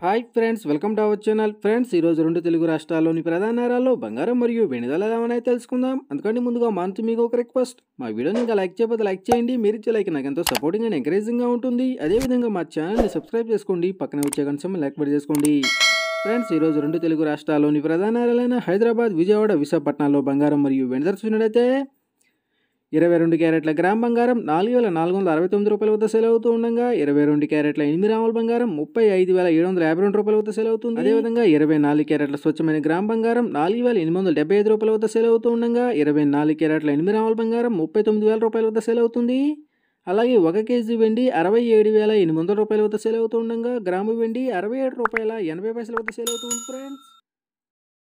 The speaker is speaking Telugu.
hi friends welcome to our channel friends ఈరోజు రెండు తెలుగు రాష్ట్రాల్లోని ప్రధాన నగరాల్లో బంగారం మరియు వెండి ధరలు ఏమైనా తెలుసుకుందాం అందుకని ముందుగా మా నుంచి మీకు ఒక రిక్వెస్ట్ మా వీడియోని ఇంకా లైక్ చేయకపోతే లైక్ చేయండి మీరు ఇచ్చే లైక్ నాకు ఎంతో సపోర్టింగ్ అండ్ ఎంకరేజింగ్గా ఉంటుంది అదేవిధంగా మా ఛానల్ని సబ్స్క్రైబ్ చేసుకోండి పక్కన వచ్చే కనీసం లైక్ పడి చేసుకోండి ఫ్రెండ్స్ ఈరోజు రెండు తెలుగు రాష్ట్రాల్లోని ప్రధాన నగరాలైన హైదరాబాద్ విజయవాడ విశాఖపట్నాల్లో బంగారం మరియు వెండి ధర చూసినట్లయితే ఇరవై రెండు క్యారెట్ల గ్రామ్ బంగారం నాలుగు వేల నాలుగు వందల అరవై తొమ్మిది రూపాయల వద్ద సేల్ అవుతూ ఉండగా ఇరవై రెండు క్యారెట్ల ఎనిమిది గ్రాముల బంగారం ముప్పై ఐదు వేల ఏడు వందల యాభై రెండు రూపాయల వద్ద సేల్ అవుతుంది అదేవిధంగా ఇరవై నాలుగు క్యారెట్ల స్వచ్ఛమైన గ్రామ్ బంగారం నాలుగు వేల ఎనిమిది వందల డెబ్బై ఐదు రూపాయల వద్ద సేల్ అవుతూ ఉండగా ఇరవై నాలుగు క్యారెట్ల ఎనిమిది గ్రాముల బంగారం ముప్పై తొమ్మిది వేల రూపాయల వద్ద సేల్ అవుతుంది అలాగే ఒక కేజీ వెండి అరవై ఏడు వేల ఎనిమిది వందల రూపాయల వద్ద సేల్ అవుతూ ఉండగా గ్రాము వెండి అరవై ఏడు రూపాయల ఎనభై పైసల వద్ద సేల్ అవుతుంది ఫ్రెండ్స్